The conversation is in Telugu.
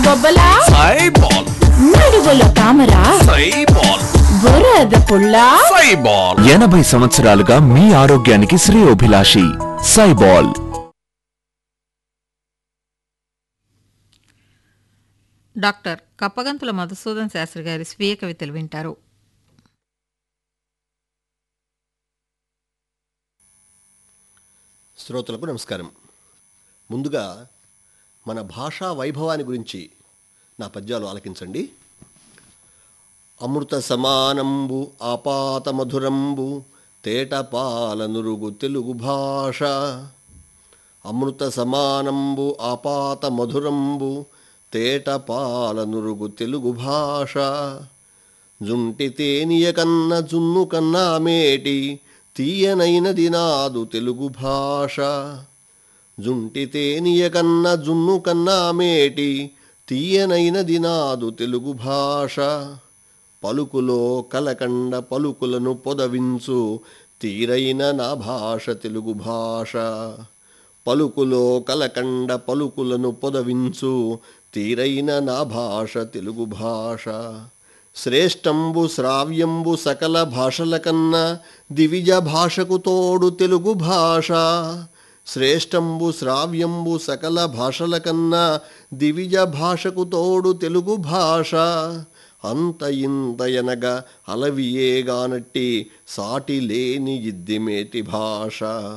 బొబ్బలా సైబాల్ నడువులో తామరా సైబాల్ బురద పుల్ల సైబాల్ ఎనభై సంవత్సరాలుగా మీ ఆరోగ్యానికి శ్రేయోభిలాషి సైబాల్ డాక్టర్ కప్పగంతుల మధుసూదన్ శాస్త్రి గారి స్వీయ కవితలు వింటారు శ్రోతలకు నమస్కారం ముందుగా మన భాషా వైభవాన్ని గురించి నా పద్యాలు ఆలకించండి అమృత సమానంబు ఆపాత మధురంబు తేటపాలనురుగు తెలుగు భాష అమృత సమానంబు ఆపాత మధురంబు తేటపాలనురుగు తెలుగు భాష జుంటి తేనియ కన్న జున్ను కన్నా మేటి తీయనైనది నాదు తెలుగు భాష జుంటి తేనియ కన్న జున్ను కన్నా మేటి తీయనైనది నాదు తెలుగు భాష పలుకులో కలకండ పలుకులను పొదవించు తీరైన నా భాష తెలుగు భాష పలుకులో కలకండ పలుకులను పొదవించు తీరైన నా భాష తెలుగు భాష శ్రేష్టంబు శ్రావ్యంబు సకల భాషల కన్నా దివిజ భాషకు తోడు తెలుగు భాష శ్రేష్టంబు శ్రావ్యంబు సకల భాషల కన్నా దివిజ భాషకు తోడు తెలుగు భాష అంత ఇంత ఎనగా అలవియేగానట్టి సాటి లేని ఇద్దిమేటి భాష